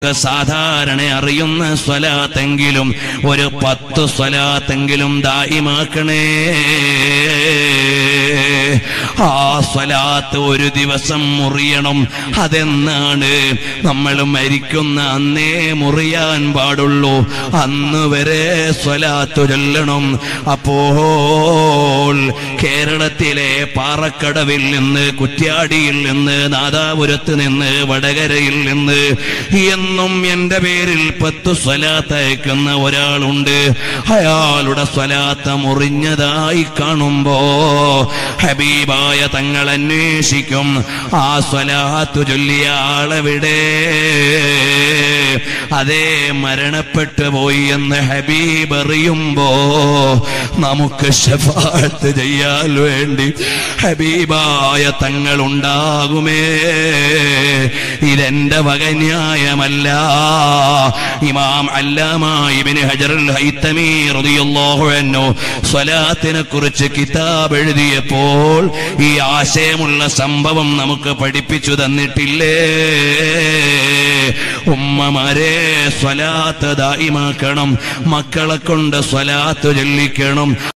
സാധാരണ അറിയുന്ന സ്വലാത്തെങ്കിലും ഒരു പത്ത് സ്വലാത്തെങ്കിലും ദായിമാക്കണേ ആ സ്വലാത്ത് ഒരു ദിവസം മുറിയണം അതെന്നാണ് നമ്മൾ മരിക്കുന്ന അന്നേ മുറിയാൻ പാടുള്ളൂ അന്ന് വരെ സ്വലാത്ത് ചൊല്ലണം അപ്പോൾ കേരളത്തിലെ പാറക്കടവിൽ നിന്ന് കുറ്റ്യാടിയിൽ നിന്ന് നാദാപുരത്ത് നിന്ന് വടകരയിൽ നിന്ന് എന്നും എന്റെ പേരിൽ പത്ത് സ്വലാത്ത് അയക്കുന്ന ഒരാളുണ്ട് അയാളുടെ സ്വലാത്ത് മുറിഞ്ഞതായി കാണുമ്പോ ഹബീബായ തങ്ങൾ അന്വേഷിക്കും ആ സ്വലാത്തു ചൊല്ലിയ ആളെവിടെ അതേ മരണപ്പെട്ടു പോയി എന്ന് ഹബീബ് അറിയുമ്പോ നമുക്ക് ഷഫാത്ത് ചെയ്യാൻ വേണ്ടി ഹബീബായ തങ്ങൾ ഉണ്ടാകുമേ ഇതെന്റെ വകന്യായമല്ല ഇമാം അല്ലാമായിബിന് ഹജറുൽ ഹൈത്തമീ റളിയല്ലാഹു അൻഹു സ്വലാത്തിനെ കുറിച്ച് കിതാബ് എഴുതിയപ്പോൾ ഈ ആശയമുള്ള സംഭവം നമുക്ക് പഠിപ്പിച്ചു തന്നിട്ടില്ലേ ഉമ്മമാരെ സ്വലാത്ത് ദായിമാക്കണം മക്കളെ കൊണ്ട് സ്വലാത്ത് ചൊല്ലിക്കണം